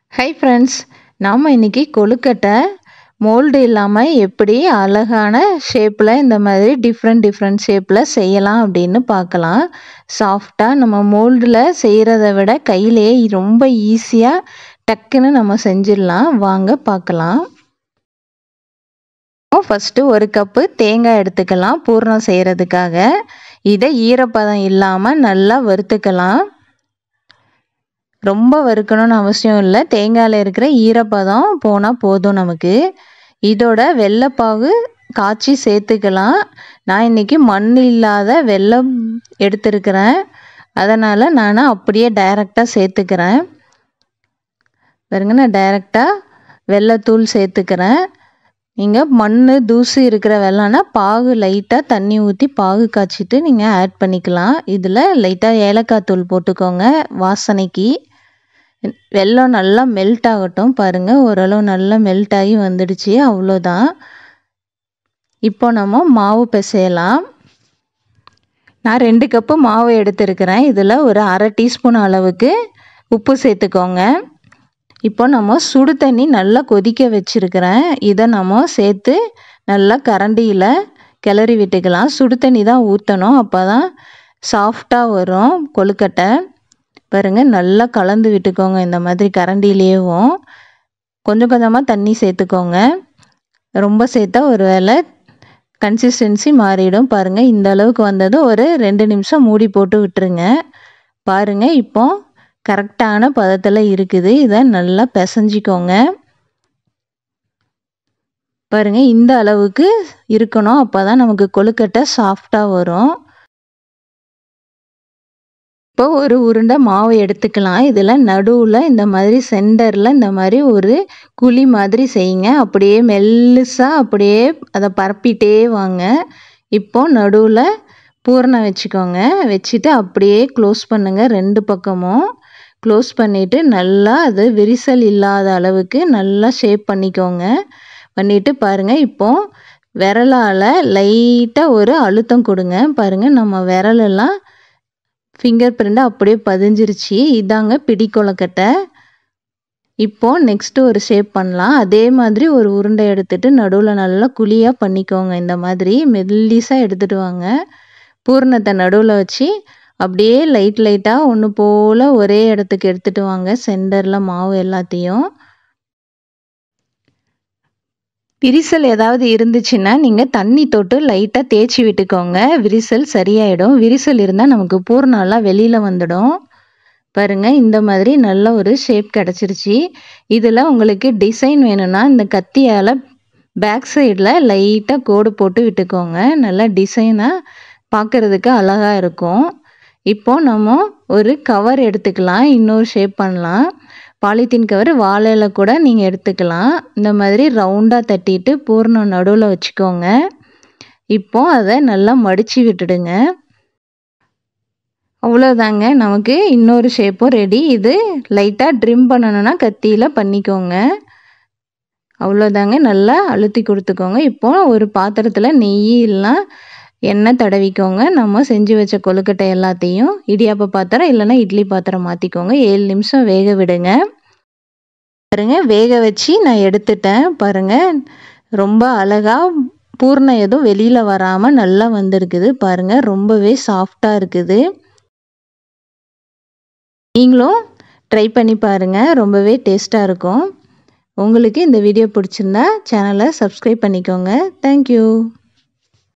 hi friends நாம் இன்றைக்கி கொழுக்கட்டை mould இல்லாமல் எப்படி அழகான ஷேப்பில் இந்த மாதிரி டிஃப்ரெண்ட் டிஃப்ரெண்ட் ஷேப்பில் செய்யலாம் அப்படின்னு பார்க்கலாம் சாஃப்டாக நம்ம மோல்டில் செய்கிறத விட கையிலேயே ரொம்ப ஈஸியாக டக்குன்னு நம்ம செஞ்சிடலாம் வாங்க பார்க்கலாம் ஃபஸ்ட்டு ஒரு கப்பு தேங்காய் எடுத்துக்கலாம் பூர்ணம் செய்கிறதுக்காக இதை ஈரப்பதம் இல்லாமல் நல்லா வறுத்துக்கலாம் ரொம்ப வறுக்கணும்னு அவசியம் இல்லை தேங்காயில் இருக்கிற ஈரப்பதம் போனால் போதும் நமக்கு இதோட வெள்ளைப்பாகு காய்ச்சி சேர்த்துக்கலாம் நான் இன்றைக்கி மண் இல்லாத வெள்ளம் எடுத்துருக்கிறேன் அதனால் நான் அப்படியே டைரெக்டாக சேர்த்துக்கிறேன் பாருங்க நான் டைரெக்டாக வெள்ளைத்தூள் சேர்த்துக்கிறேன் நீங்கள் மண் தூசு இருக்கிற வெள்ளம்னா பாகு லைட்டாக தண்ணி ஊற்றி பாகு காய்ச்சிட்டு நீங்கள் ஆட் பண்ணிக்கலாம் இதில் லைட்டாக ஏலக்காய் தூள் போட்டுக்கோங்க வாசனைக்கு வெல்லம் நல்லா மெல்ட் ஆகட்டும் பாருங்கள் ஓரளவு நல்லா மெல்ட் ஆகி வந்துடுச்சு அவ்வளோதான் இப்போ நம்ம மாவு பிசையலாம் நான் ரெண்டு கப்பு மாவு எடுத்துருக்கிறேன் இதில் ஒரு அரை டீஸ்பூன் அளவுக்கு உப்பு சேர்த்துக்கோங்க இப்போ நம்ம சுடு தண்ணி நல்லா கொதிக்க வச்சுருக்கிறேன் இதை நம்ம சேர்த்து நல்லா கரண்டியில் கிளறி விட்டுக்கலாம் சுடு தண்ணி தான் ஊற்றணும் அப்போ தான் சாஃப்டாக வரும் கொழுக்கட்டை பாருங்கள் நல்லா கலந்து விட்டுக்கோங்க இந்த மாதிரி கரண்டிலேயும் கொஞ்சம் கொஞ்சமாக தண்ணி சேர்த்துக்கோங்க ரொம்ப சேர்த்தா ஒரு வேளை கன்சிஸ்டன்சி மாறிடும் பாருங்கள் இந்த அளவுக்கு வந்ததும் ஒரு ரெண்டு நிமிஷம் மூடி போட்டு விட்டுருங்க பாருங்கள் இப்போ கரெக்டான பதத்தில் இருக்குது இதை நல்லா பிசைஞ்சிக்கோங்க பாருங்கள் இந்த அளவுக்கு இருக்கணும் அப்போ தான் நமக்கு கொழுக்கட்டை சாஃப்டாக வரும் இப்போ ஒரு உருண்டை மாவு எடுத்துக்கலாம் இதில் நடுவில் இந்த மாதிரி சென்டரில் இந்த மாதிரி ஒரு குழி மாதிரி செய்யுங்க அப்படியே மெல்லுசாக அப்படியே அதை பரப்பிட்டே வாங்க இப்போ நடுவில் பூரணம் வச்சுக்கோங்க வச்சுட்டு அப்படியே க்ளோஸ் பண்ணுங்கள் ரெண்டு பக்கமும் க்ளோஸ் பண்ணிவிட்டு நல்லா அது விரிசல் இல்லாத அளவுக்கு நல்லா ஷேப் பண்ணிக்கோங்க பண்ணிவிட்டு பாருங்கள் இப்போது விரலால் லைட்டாக ஒரு அழுத்தம் கொடுங்க பாருங்கள் நம்ம விரலெல்லாம் ஃபிங்கர் பிரிண்ட் அப்படியே பதிஞ்சிருச்சு இதாங்க பிடி கொலக்கட்டை இப்போது நெக்ஸ்ட்டு ஒரு ஷேப் பண்ணலாம் அதே மாதிரி ஒரு உருண்டை எடுத்துகிட்டு நடுவில் நல்லா குழியாக பண்ணிக்கோங்க இந்த மாதிரி மெல்லிஸாக எடுத்துகிட்டு வாங்க பூர்ணத்தை நடுவில் வச்சு அப்படியே லைட் லைட்டாக ஒன்று போல் ஒரே இடத்துக்கு எடுத்துகிட்டு வாங்க சென்டரில் மாவு எல்லாத்தையும் விரிசல் ஏதாவது இருந்துச்சுன்னா நீங்கள் தண்ணி தொட்டு லைட்டாக தேய்ச்சி விட்டுக்கோங்க விரிசல் சரியாயிடும் விரிசல் இருந்தால் நமக்கு பூர்ணம்லாம் வெளியில் வந்துடும் பாருங்கள் இந்த மாதிரி நல்ல ஒரு ஷேப் கிடச்சிருச்சு இதில் உங்களுக்கு டிசைன் வேணும்னா இந்த கத்தியால் பேக் சைடில் லைட்டாக கோடு போட்டு விட்டுக்கோங்க நல்லா டிசைனாக பார்க்குறதுக்கு அழகாக இருக்கும் இப்போது நம்ம ஒரு கவர் எடுத்துக்கலாம் இன்னொரு ஷேப் பண்ணலாம் பாலித்தீன் கவர் வாழையில கூட நீங்கள் எடுத்துக்கலாம் இந்த மாதிரி ரவுண்டாக தட்டிட்டு பூர்ணம் நடுவில் வச்சுக்கோங்க இப்போ அதை நல்லா மடித்து விட்டுடுங்க அவ்வளோதாங்க நமக்கு இன்னொரு ஷேப்பும் ரெடி இது லைட்டாக ட்ரிம் பண்ணணுன்னா கத்தியில் பண்ணிக்கோங்க அவ்வளோதாங்க நல்லா அழுத்தி கொடுத்துக்கோங்க இப்போ ஒரு பாத்திரத்தில் நெய் இல்லைனா எண்ணெய் தடவிக்கோங்க நம்ம செஞ்சு வச்ச கொழுக்கட்டை எல்லாத்தையும் இடியாப்ப பாத்திரம் இல்லைன்னா இட்லி பாத்திரம் மாற்றிக்கோங்க ஏழு நிமிஷம் வேக விடுங்க பாருங்க வேக வச்சு நான் எடுத்துட்டேன் பாருங்கள் ரொம்ப அழகாக பூர்ணம் எதுவும் வெளியில் வராமல் நல்லா வந்திருக்குது பாருங்கள் ரொம்பவே சாஃப்டாக இருக்குது நீங்களும் ட்ரை பண்ணி பாருங்கள் ரொம்பவே டேஸ்ட்டாக இருக்கும் உங்களுக்கு இந்த வீடியோ பிடிச்சிருந்தா சேனலை சப்ஸ்கிரைப் பண்ணிக்கோங்க தேங்க்யூ